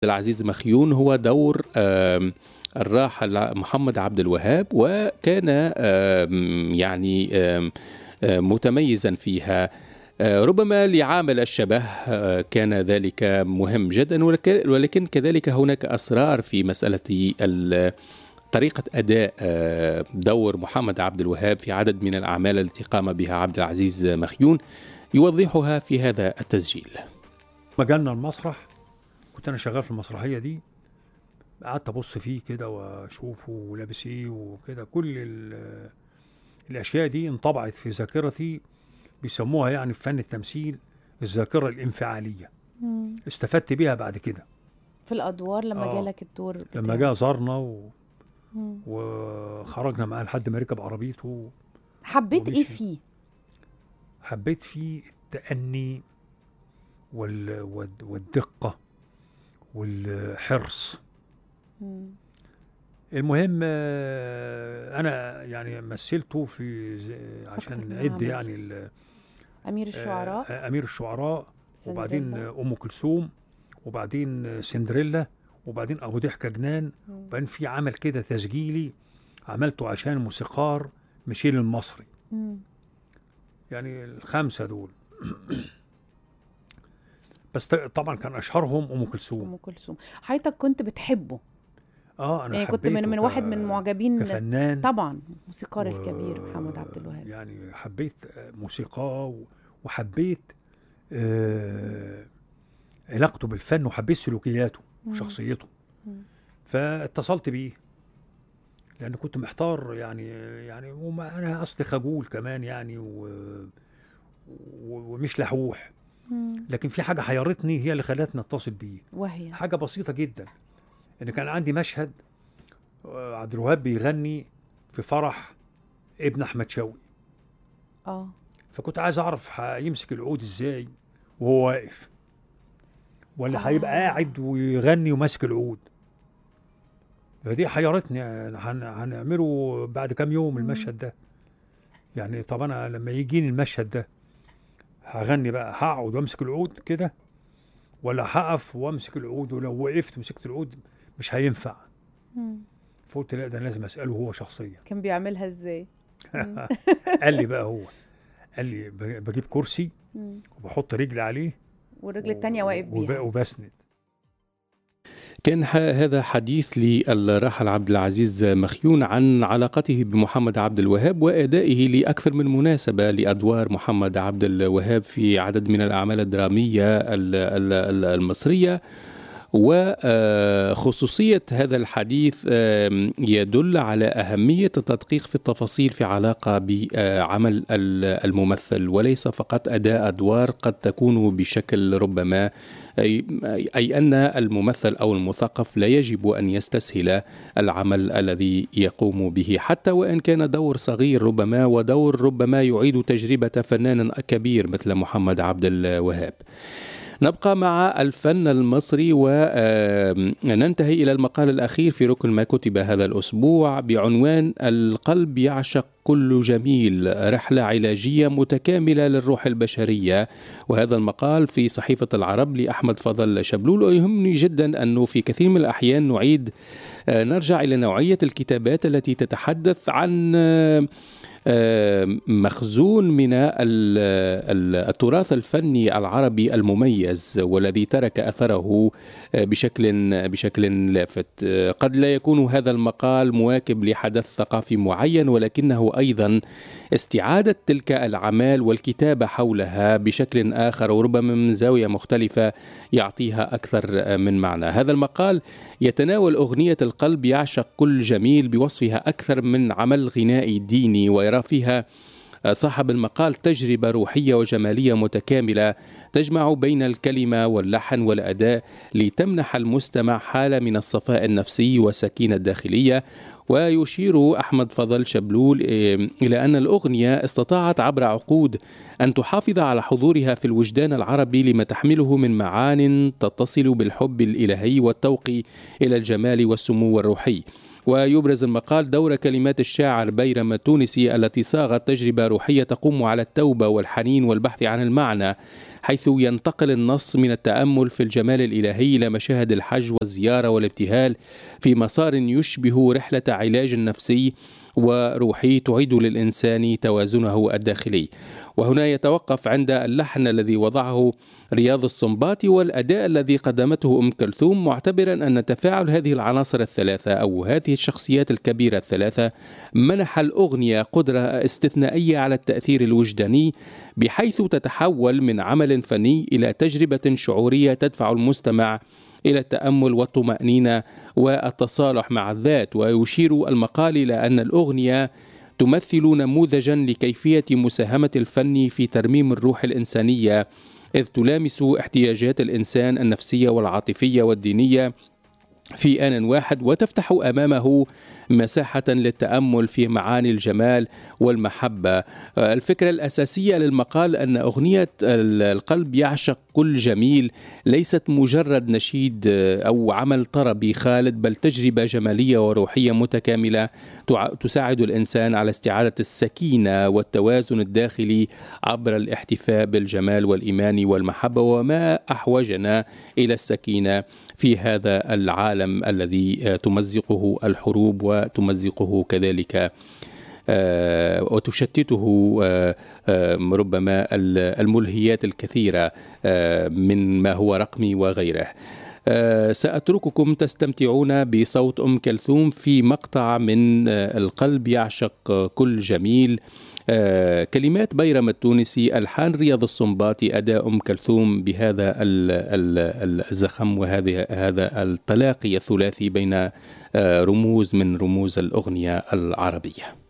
العزيز مخيون هو دور الراحل محمد عبد الوهاب وكان يعني متميزا فيها ربما لعامل الشبه كان ذلك مهم جدا ولكن كذلك هناك اسرار في مساله طريقة أداء دور محمد عبد الوهاب في عدد من الأعمال التي قام بها عبد العزيز مخيون يوضحها في هذا التسجيل مجالنا المسرح كنت أنا شغال في المسرحية دي قعدت أبص فيه كده وأشوفه ولابس إيه وكده كل الأشياء دي انطبعت في ذاكرتي بيسموها يعني في فن التمثيل الذاكرة الانفعالية مم. استفدت بيها بعد كده في الادوار لما آه. جالك الدور لما بتاعه. جه زارنا و... مم. وخرجنا معاه لحد ما ركب عربيته حبيت ايه ومشي. فيه حبيت فيه التأني وال... والد- والدقة والحرص مم. المهم آه، انا يعني مثلته في ز- عشان أكتر من نعد عمل. يعني ال- امير الشعراء آه، امير الشعراء وبعدين سندريلا. آه، ام كلثوم وبعدين آه، سندريلا وبعدين ابو ضحكه جنان مم. وبعدين في عمل كده تسجيلي عملته عشان موسيقار ميشيل المصري مم. يعني الخمسه دول بس ط- طبعا كان اشهرهم ام كلثوم ام كلثوم حضرتك كنت بتحبه اه انا يعني كنت من حبيته من ك- واحد من معجبين كفنان طبعا موسيقار و- الكبير محمد عبد الوهاب يعني حبيت موسيقاه و- وحبيت آه، علاقته بالفن وحبيت سلوكياته مم. وشخصيته مم. فاتصلت بيه لان كنت محتار يعني يعني وما انا اصلي خجول كمان يعني و و- ومش لحوح مم. لكن في حاجه حيرتني هي اللي خلتني اتصل بيه وهي حاجه بسيطه جدا ان كان عندي مشهد آه، عبد الوهاب بيغني في فرح ابن احمد شوقي اه فكنت عايز اعرف هيمسك العود ازاي وهو واقف ولا آه. هيبقى قاعد ويغني وماسك العود فدي حيرتني هن- هنعمله بعد كام يوم مم. المشهد ده يعني طب انا لما يجيني المشهد ده هغني بقى هقعد وامسك العود كده ولا هقف وامسك العود ولو وقفت ومسكت العود مش هينفع مم. فقلت لا ده أنا لازم اساله هو شخصيا كان بيعملها ازاي مم. قال لي بقى هو قال لي ب- بجيب كرسي مم. وبحط رجلي عليه والرجل التانية واقف وب- بيها وبسند كان ح- هذا حديث للراحل عبد العزيز مخيون عن علاقته بمحمد عبد الوهاب وأدائه لأكثر من مناسبة لأدوار محمد عبد الوهاب في عدد من الأعمال الدرامية ال- ال- ال- المصرية وخصوصية هذا الحديث آم، يدل على أهمية التدقيق في التفاصيل في علاقة بعمل ال- الممثل وليس فقط أداء أدوار قد تكون بشكل ربما أي, أي أن الممثل أو المثقف لا يجب أن يستسهل العمل الذي يقوم به حتى وإن كان دور صغير ربما ودور ربما يعيد تجربة فنان كبير مثل محمد عبد الوهاب نبقى مع الفن المصري وننتهي إلى المقال الأخير في ركن ما كتب هذا الأسبوع بعنوان القلب يعشق كل جميل رحلة علاجية متكاملة للروح البشرية وهذا المقال في صحيفة العرب لأحمد فضل شبلول ويهمني جدا أنه في كثير من الأحيان نعيد آه، نرجع إلى نوعية الكتابات التي تتحدث عن آه، آه، مخزون من ال- ال- التراث الفني العربي المميز والذي ترك اثره آه، بشكل بشكل لافت آه، قد لا يكون هذا المقال مواكب لحدث ثقافي معين ولكنه ايضا استعاده تلك الاعمال والكتابه حولها بشكل اخر وربما من زاويه مختلفه يعطيها اكثر آه، من معنى هذا المقال يتناول اغنيه القلب يعشق كل جميل بوصفها اكثر من عمل غنائي ديني ويرى فيها صاحب المقال تجربة روحية وجمالية متكاملة تجمع بين الكلمة واللحن والأداء لتمنح المستمع حالة من الصفاء النفسي والسكينة الداخلية ويشير أحمد فضل شبلول إيه، إلى أن الأغنية استطاعت عبر عقود أن تحافظ على حضورها في الوجدان العربي لما تحمله من معان تتصل بالحب الإلهي والتوق إلى الجمال والسمو الروحي ويبرز المقال دور كلمات الشاعر بيرم التونسي التي صاغت تجربة روحية تقوم على التوبة والحنين والبحث عن المعنى حيث ينتقل النص من التأمل في الجمال الإلهي إلى مشاهد الحج والزيارة والابتهال في مسار يشبه رحلة علاج نفسي وروحي تعيد للإنسان توازنه الداخلي وهنا يتوقف عند اللحن الذي وضعه رياض السنباطي والأداء الذي قدمته أم كلثوم معتبرا أن تفاعل هذه العناصر الثلاثة أو هذه الشخصيات الكبيرة الثلاثة منح الأغنية قدرة استثنائية على التأثير الوجداني بحيث تتحول من عمل فني إلى تجربة شعورية تدفع المستمع الى التامل والطمانينه والتصالح مع الذات ويشير المقال الى ان الاغنيه تمثل نموذجا لكيفيه مساهمه الفن في ترميم الروح الانسانيه اذ تلامس احتياجات الانسان النفسيه والعاطفيه والدينيه في آن واحد وتفتح أمامه مساحة للتأمل في معاني الجمال والمحبة الفكرة الأساسية للمقال أن أغنية القلب يعشق كل جميل ليست مجرد نشيد أو عمل طربي خالد بل تجربة جمالية وروحية متكاملة تساعد الإنسان على استعادة السكينة والتوازن الداخلي عبر الاحتفاء بالجمال والإيمان والمحبة وما أحوجنا إلى السكينة في هذا العالم الذي تمزقه الحروب وتمزقه كذلك وتشتته ربما الملهيات الكثيره من ما هو رقمي وغيره ساترككم تستمتعون بصوت ام كلثوم في مقطع من القلب يعشق كل جميل كلمات بيرم التونسي الحان رياض السنباطي اداء ام كلثوم بهذا الزخم وهذا هذا التلاقي الثلاثي بين رموز من رموز الاغنيه العربيه